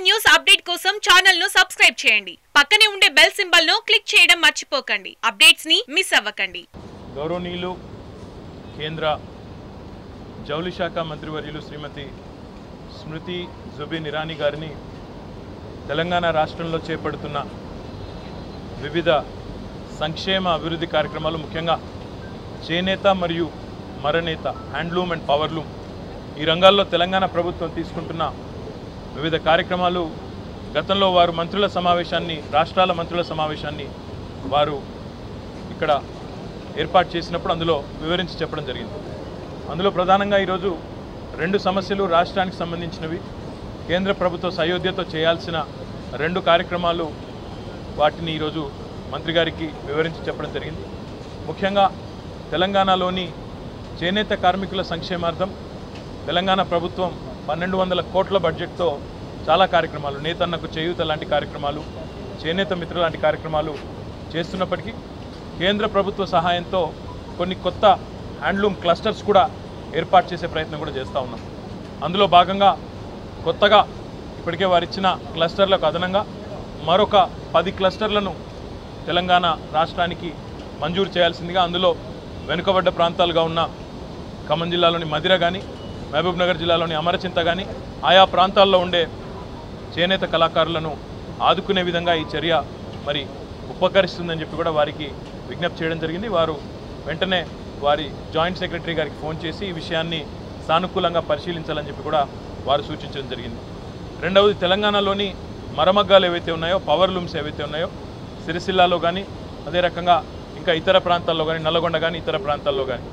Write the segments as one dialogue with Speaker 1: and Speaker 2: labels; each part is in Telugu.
Speaker 1: న్యూస్ అప్డేట్ కోసం ఛానల్ ను సబ్స్క్రైబ్ చేయండి పక్కనే ఉండే బెల్ సింబల్ ను క్లిక్ చేయడం మర్చిపోకండి అప్డేట్స్ ని మిస్ అవ్వకండి
Speaker 2: గౌరవనీయులు కేంద్ర జౌలి శాఖ మంత్రివర్యులు శ్రీమతి స్మృతి జుబిన్ ఇరానీ గారిని తెలంగాణ రాష్ట్రంలో చేపడుతున్న వివిధ సంక్షేమ అభివృద్ధి కార్యక్రమాలు ముఖ్యంగా చేనేత మరియు మరనేత హ్యాండ్లూమ్ అండ్ పవర్లూమ్ ఈ రంగాల్లో తెలంగాణ ప్రభుత్వం తీసుకుంటున్న వివిధ కార్యక్రమాలు గతంలో వారు మంత్రుల సమావేశాన్ని రాష్ట్రాల మంత్రుల సమావేశాన్ని వారు ఇక్కడ ఏర్పాటు చేసినప్పుడు అందులో వివరించి చెప్పడం జరిగింది అందులో ప్రధానంగా ఈరోజు రెండు సమస్యలు రాష్ట్రానికి సంబంధించినవి కేంద్ర ప్రభుత్వ సయోధ్యతో చేయాల్సిన రెండు కార్యక్రమాలు వాటిని ఈరోజు మంత్రి గారికి వివరించి చెప్పడం జరిగింది ముఖ్యంగా తెలంగాణలోని చేనేత కార్మికుల సంక్షేమార్థం తెలంగాణ ప్రభుత్వం పన్నెండు వందల కోట్ల బడ్జెట్తో చాలా కార్యక్రమాలు నేతన్నకు చేయూత లాంటి కార్యక్రమాలు చేనేత మిత్ర లాంటి కార్యక్రమాలు చేస్తున్నప్పటికీ కేంద్ర ప్రభుత్వ సహాయంతో కొన్ని కొత్త హ్యాండ్లూమ్ క్లస్టర్స్ కూడా ఏర్పాటు చేసే ప్రయత్నం కూడా చేస్తూ ఉన్నాం అందులో భాగంగా కొత్తగా ఇప్పటికే వారు ఇచ్చిన క్లస్టర్లకు అదనంగా మరొక పది క్లస్టర్లను తెలంగాణ రాష్ట్రానికి మంజూరు చేయాల్సిందిగా అందులో వెనుకబడ్డ ప్రాంతాలుగా ఉన్న ఖమ్మం జిల్లాలోని మదిర కానీ మహబూబ్ నగర్ జిల్లాలోని అమరచింత కానీ ఆయా ప్రాంతాల్లో ఉండే చేనేత కళాకారులను ఆదుకునే విధంగా ఈ చర్య మరి ఉపకరిస్తుందని చెప్పి కూడా వారికి విజ్ఞప్తి చేయడం జరిగింది వారు వెంటనే వారి జాయింట్ సెక్రటరీ గారికి ఫోన్ చేసి ఈ విషయాన్ని సానుకూలంగా పరిశీలించాలని చెప్పి కూడా వారు సూచించడం జరిగింది రెండవది తెలంగాణలోని మరమగ్గాలు ఏవైతే ఉన్నాయో పవర్ లూమ్స్ ఏవైతే ఉన్నాయో సిరిసిల్లాలో కానీ అదే రకంగా ఇంకా ఇతర ప్రాంతాల్లో కానీ నల్లగొండ కానీ ఇతర ప్రాంతాల్లో కానీ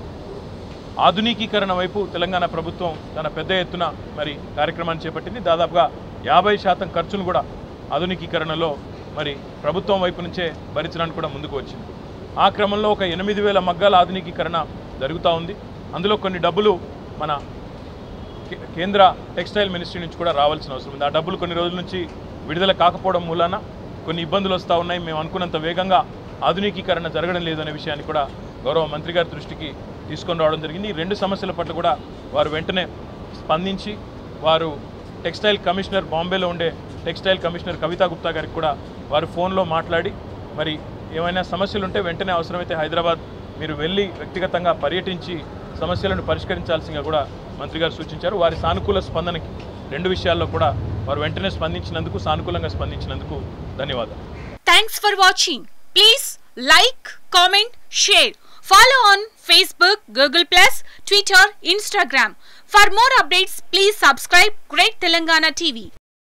Speaker 2: ఆధునికీకరణ వైపు తెలంగాణ ప్రభుత్వం తన పెద్ద ఎత్తున మరి కార్యక్రమాన్ని చేపట్టింది దాదాపుగా యాభై శాతం ఖర్చును కూడా ఆధునికీకరణలో మరి ప్రభుత్వం వైపు నుంచే భరించడానికి కూడా ముందుకు వచ్చింది ఆ క్రమంలో ఒక ఎనిమిది వేల మగ్గాల ఆధునికీకరణ జరుగుతూ ఉంది అందులో కొన్ని డబ్బులు మన కే- కేంద్ర టెక్స్టైల్ మినిస్ట్రీ నుంచి కూడా రావాల్సిన అవసరం ఉంది ఆ డబ్బులు కొన్ని రోజుల నుంచి విడుదల కాకపోవడం మూలాన కొన్ని ఇబ్బందులు వస్తూ ఉన్నాయి మేము అనుకున్నంత వేగంగా ఆధునికీకరణ జరగడం లేదనే విషయాన్ని కూడా గౌరవ మంత్రి గారి దృష్టికి తీసుకొని రావడం జరిగింది ఈ రెండు సమస్యల పట్ల కూడా వారు వెంటనే స్పందించి వారు టెక్స్టైల్ కమిషనర్ బాంబేలో ఉండే టెక్స్టైల్ కమిషనర్ కవితా గుప్తా గారికి కూడా వారు ఫోన్లో మాట్లాడి మరి ఏమైనా సమస్యలు ఉంటే వెంటనే అవసరమైతే హైదరాబాద్ మీరు వెళ్ళి వ్యక్తిగతంగా పర్యటించి సమస్యలను పరిష్కరించాల్సిందిగా కూడా మంత్రి గారు సూచించారు వారి సానుకూల స్పందనకి రెండు విషయాల్లో కూడా వారు వెంటనే స్పందించినందుకు సానుకూలంగా స్పందించినందుకు ధన్యవాదాలు
Speaker 1: thanks for watching please like comment share follow on Facebook Google plus Twitter Instagram for more updates please subscribe great Telangana TV